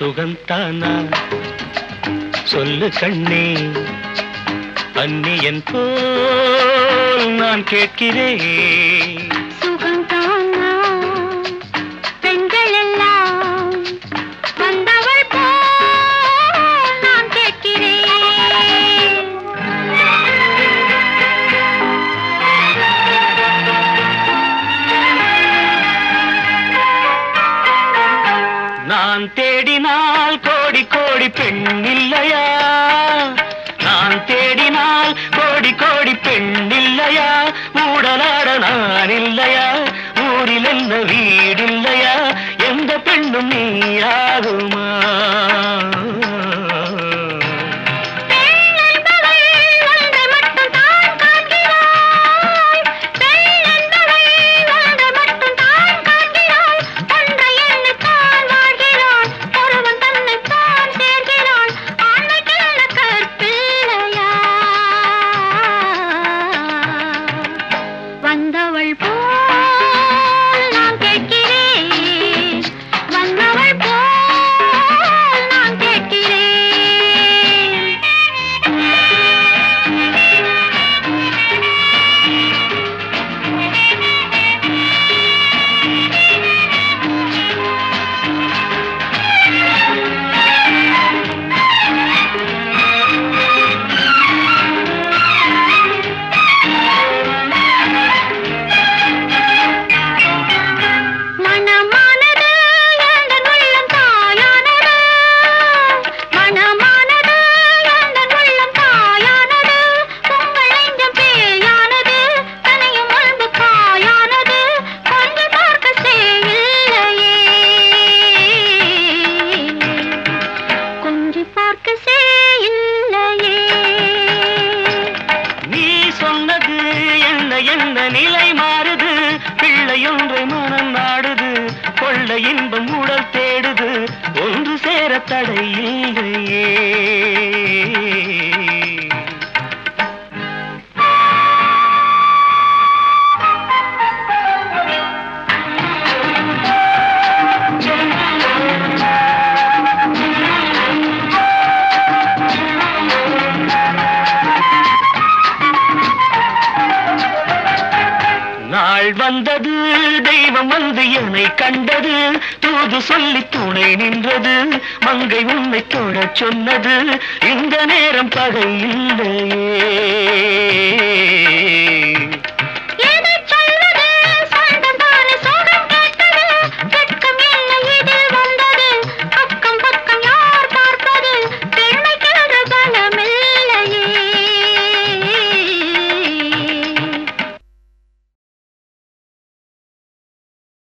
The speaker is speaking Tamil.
சுகந்தானா சொல்லு கண்ணே அந்நியன் போல் நான் கேட்கிறேன் சுகந்தானா பெண்கள் எல்லாம் வந்தவள் போல் நான் கேட்கிறேன் நான் தேடினால் கோடி கோடி பெண் இல்லையா நான் தேடினால் கோடி கோடி பெண் இல்லையா மூடலாட நான் இல்லையா ஊரில் என்ன வீடில்லையா எந்த பெண்ணும் நீயாகுமா பெண் என்பவள் ஒன்றை மட்டும் தான் காண்கிறாள் பெண் என்பவள் ஒன்றை மட்டும் தான் காண்கிறாள் ஒன்றை எண்ணித்தான் வாழ்கிறாள் ஒருவன் தன்னைத்தான் சேர்கிறாள் ஆண்மைக்கென்ன கற்பில்லையா வந்தவள் போல் நான் கேட்கிறேன் வந்தவள் போல் நான் கேட்கிறேன் மனமானது எந்தன் உள்ளம் தாயானது மனமானது எந்தன் உள்ளம் தாயானது உங்கள் நெஞ்சம் பேயானது தனியும் அன்பு காயானது கொஞ்சம் பார்க்க செய்யில்லையே கொஞ்சம் பார்க்க செய்யில்லையே நீ சொன்னது என்ன என்ன நிலை மாறுது பிள்ளையொன்றை மனம் நாடுது கொள்ள இன்பம் உடல் தேடுது ஒன்று சேர தடை இல்லையே நாள் வந்தது தெய்வம் வந்து என்னை கண்டது தூது சொல்லி துணை நின்றது மங்கை உன்னை தொடச் சொன்னது இந்த நேரம் பகை இல்லையே